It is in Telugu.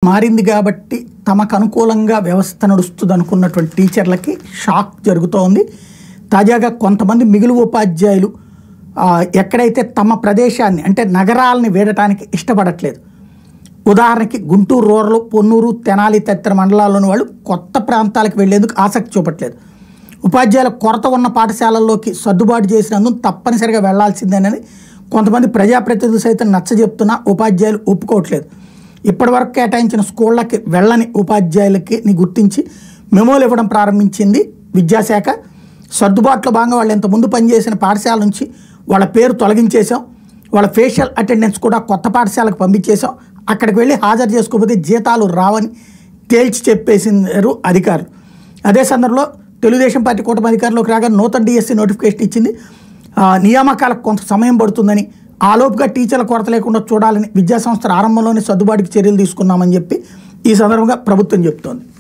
మారింది కాబట్టి తమకు అనుకూలంగా వ్యవస్థ నడుస్తుంది అనుకున్నటువంటి టీచర్లకి షాక్ జరుగుతోంది తాజాగా కొంతమంది మిగులు ఉపాధ్యాయులు ఆ, ఎక్కడైతే తమ ప్రదేశాన్ని అంటే నగరాలని వీడటానికి ఇష్టపడట్లేదు ఉదాహరణకి గుంటూరు రూరల్ పొన్నూరు తెనాలి తదితర మండలాల్లోని వాళ్ళు కొత్త ప్రాంతాలకు వెళ్లేందుకు ఆసక్తి చూపట్లేదు ఉపాధ్యాయుల కొరత ఉన్న పాఠశాలల్లోకి సర్దుబాటు చేసినందుకు తప్పనిసరిగా వెళ్లాల్సిందేనని కొంతమంది ప్రజాప్రతినిధులు సైతం నచ్చజెప్తున్నా ఉపాధ్యాయులు ఒప్పుకోవట్లేదు ఇప్పటివరకు కేటాయించిన స్కూళ్ళకి వెళ్ళని ఉపాధ్యాయులకి ని గుర్తించి మెమోలు ఇవ్వడం ప్రారంభించింది విద్యాశాఖ సర్దుబాటులో భాగంగా వాళ్ళు ఇంతకుముందు పనిచేసిన పాఠశాల నుంచి వాళ్ళ పేరు తొలగించేశాం వాళ్ళ ఫేషియల్ అటెండెన్స్ కూడా కొత్త పాఠశాలకు పంపించేశాం అక్కడికి వెళ్ళి హాజరు చేసుకోకపోతే జీతాలు రావని తేల్చి చెప్పేసినారు అధికారులు అదే సందర్భంలో తెలుగుదేశం పార్టీ కూటమి అధికారంలోకి రాగా నూతన డిఎస్సి నోటిఫికేషన్ ఇచ్చింది ఆ, నియామకాలకు కొంత సమయం పడుతుందని ఆలోపుగా టీచర్ల కొరత లేకుండా చూడాలని విద్యాసంస్థల ఆరంభంలోనే సర్దుబాటుకి చర్యలు తీసుకున్నామని చెప్పి ఈ సందర్భంగా ప్రభుత్వం చెప్తోంది